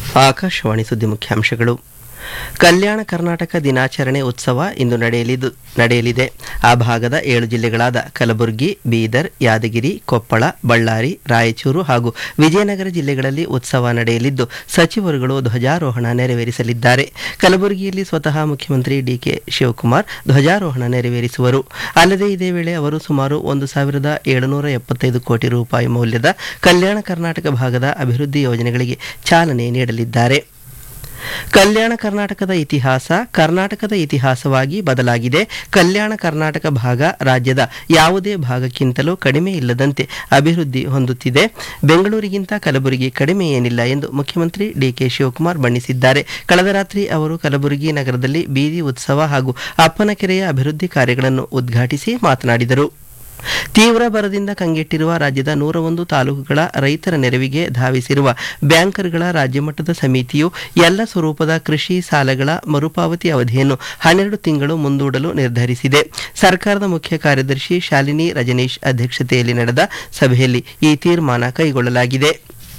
ಆಕಾಶವಾಣಿ ಸುದ್ದಿ ಮುಖ್ಯಾಂಶಗಳು ಕಲ್ಯಾಣ ಕರ್ನಾಟಕ ದಿನಾಚರಣೆ ಉತ್ಸವ ಇಂದು ನಡೆಯಲಿದ್ದು ನಡೆಯಲಿದೆ ಆ ಭಾಗದ ಏಳು ಜಿಲ್ಲೆಗಳಾದ ಕಲಬುರಗಿ ಬೀದರ್ ಯಾದಗಿರಿ ಕೊಪ್ಪಳ ಬಳ್ಳಾರಿ ರಾಯಚೂರು ಹಾಗೂ ವಿಜಯನಗರ ಜಿಲ್ಲೆಗಳಲ್ಲಿ ಉತ್ಸವ ನಡೆಯಲಿದ್ದು ಸಚಿವರುಗಳು ಧ್ವಜಾರೋಹಣ ನೆರವೇರಿಸಲಿದ್ದಾರೆ ಕಲಬುರಗಿಯಲ್ಲಿ ಸ್ವತಃ ಮುಖ್ಯಮಂತ್ರಿ ಡಿಕೆ ಶಿವಕುಮಾರ್ ಧ್ವಜಾರೋಹಣ ನೆರವೇರಿಸುವರು ಅಲ್ಲದೆ ಇದೇ ವೇಳೆ ಅವರು ಸುಮಾರು ಒಂದು ಸಾವಿರದ ಏಳುನೂರ ಎಪ್ಪತ್ತೈದು ಕೋಟಿ ರೂಪಾಯಿ ಮೌಲ್ಯದ ಕಲ್ಯಾಣ ಕರ್ನಾಟಕ ಭಾಗದ ಅಭಿವೃದ್ಧಿ ಯೋಜನೆಗಳಿಗೆ ಚಾಲನೆ ನೀಡಲಿದ್ದಾರೆ ಕಲ್ಯಾಣ ಕರ್ನಾಟಕದ ಇತಿಹಾಸ ಕರ್ನಾಟಕದ ಇತಿಹಾಸವಾಗಿ ಬದಲಾಗಿದೆ ಕಲ್ಯಾಣ ಕರ್ನಾಟಕ ಭಾಗ ರಾಜ್ಯದ ಯಾವುದೇ ಭಾಗಕ್ಕಿಂತಲೂ ಕಡಿಮೆ ಇಲ್ಲದಂತೆ ಅಭಿವೃದ್ಧಿ ಹೊಂದುತ್ತಿದೆ ಬೆಂಗಳೂರಿಗಿಂತ ಕಲಬುರಗಿ ಕಡಿಮೆ ಏನಿಲ್ಲ ಎಂದು ಮುಖ್ಯಮಂತ್ರಿ ಡಿಕೆ ಶಿವಕುಮಾರ್ ಬಣ್ಣಿಸಿದ್ದಾರೆ ಕಳೆದ ರಾತ್ರಿ ಅವರು ಕಲಬುರಗಿ ನಗರದಲ್ಲಿ ಬೀದಿ ಉತ್ಸವ ಹಾಗೂ ಅಪ್ಪನಕೆರೆಯ ಅಭಿವೃದ್ಧಿ ಕಾರ್ಯಗಳನ್ನು ಉದ್ಘಾಟಿಸಿ ಮಾತನಾಡಿದರು ತೀವ್ರ ಬರದಿಂದ ಕಂಗೆಟ್ಟಿರುವ ರಾಜ್ಯದ ನೂರ ಒಂದು ತಾಲೂಕುಗಳ ರೈತರ ನೆರವಿಗೆ ಧಾವಿಸಿರುವ ಬ್ಯಾಂಕರ್ಗಳ ರಾಜ್ಯಮಟ್ಟದ ಸಮಿತಿಯು ಎಲ್ಲ ಸ್ವರೂಪದ ಕೃಷಿ ಸಾಲಗಳ ಮರುಪಾವತಿ ಅವಧಿಯನ್ನು ಹನ್ನೆರಡು ತಿಂಗಳು ಮುಂದೂಡಲು ನಿರ್ಧರಿಸಿದೆ ಸರ್ಕಾರದ ಮುಖ್ಯ ಕಾರ್ಯದರ್ಶಿ ಶಾಲಿನಿ ರಜನೀಶ್ ಅಧ್ಯಕ್ಷತೆಯಲ್ಲಿ ನಡೆದ ಸಭೆಯಲ್ಲಿ ಈ ತೀರ್ಮಾನ ಕೈಗೊಳ್ಳಲಾಗಿದೆ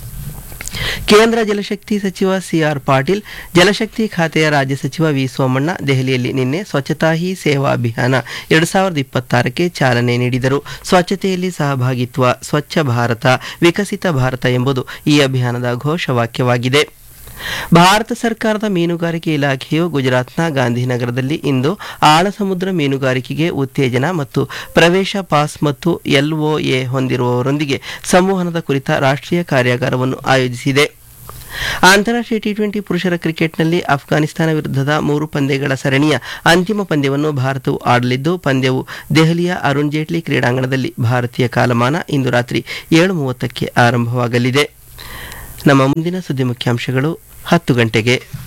ಕೇಂದ್ರ ಜಲಶಕ್ತಿ ಸಚಿವ ಸಿಆರ್ ಪಾಟೀಲ್ ಜಲಶಕ್ತಿ ಖಾತೆಯ ರಾಜ್ಯ ಸಚಿವ ವಿ ಸೋಮಣ್ಣ ದೆಹಲಿಯಲ್ಲಿ ನಿನ್ನೆ ಸ್ವಚ್ಛತಾ ಹಿ ಸೇವಾ ಅಭಿಯಾನ ಎರಡು ಸಾವಿರದ ಇಪ್ಪತ್ತಾರಕ್ಕೆ ಚಾಲನೆ ನೀಡಿದರು ಸ್ವಚ್ಛತೆಯಲ್ಲಿ ಸಹಭಾಗಿತ್ವ ಸ್ವಚ್ಛ ಭಾರತ ವಿಕಸಿತ ಭಾರತ ಎಂಬುದು ಈ ಅಭಿಯಾನದ ಘೋಷವಾಕ್ಯವಾಗಿದೆ ಭಾರತ ಸರ್ಕಾರದ ಮೀನುಗಾರಿಕೆ ಇಲಾಖೆಯು ಗುಜರಾತ್ನ ಗಾಂಧಿನಗರದಲ್ಲಿ ಇಂದು ಆಳ ಸಮುದ್ರ ಮೀನುಗಾರಿಕೆಗೆ ಉತ್ತೇಜನ ಮತ್ತು ಪ್ರವೇಶ ಪಾಸ್ ಮತ್ತು ಎಲ್ಒಎ ಹೊಂದಿರುವವರೊಂದಿಗೆ ಸಂವಹನದ ಕುರಿತ ರಾಷ್ಟ್ರೀಯ ಕಾರ್ಯಾಗಾರವನ್ನು ಆಯೋಜಿಸಿದೆ ಅಂತಾರಾಷ್ಟ್ರೀಯ ಟಿ ಟ್ವೆಂಟಿ ಪುರುಷರ ಕ್ರಿಕೆಟ್ನಲ್ಲಿ ಅಫ್ಘಾನಿಸ್ತಾನ ವಿರುದ್ಧದ ಮೂರು ಪಂದ್ಯಗಳ ಸರಣಿಯ ಅಂತಿಮ ಪಂದ್ಯವನ್ನು ಭಾರತವು ಆಡಲಿದ್ದು ಪಂದ್ಯವು ದೆಹಲಿಯ ಅರುಣ್ ಜೇಟ್ಲಿ ಕ್ರೀಡಾಂಗಣದಲ್ಲಿ ಭಾರತೀಯ ಕಾಲಮಾನ ಇಂದು ರಾತ್ರಿ ಏಳು ಮೂವತ್ತಕ್ಕೆ ಆರಂಭವಾಗಲಿದೆ ನಮ್ಮ ಮುಂದಿನ ಸುದ್ದಿ ಮುಖ್ಯಾಂಶಗಳು ಹತ್ತು ಗಂಟೆಗೆ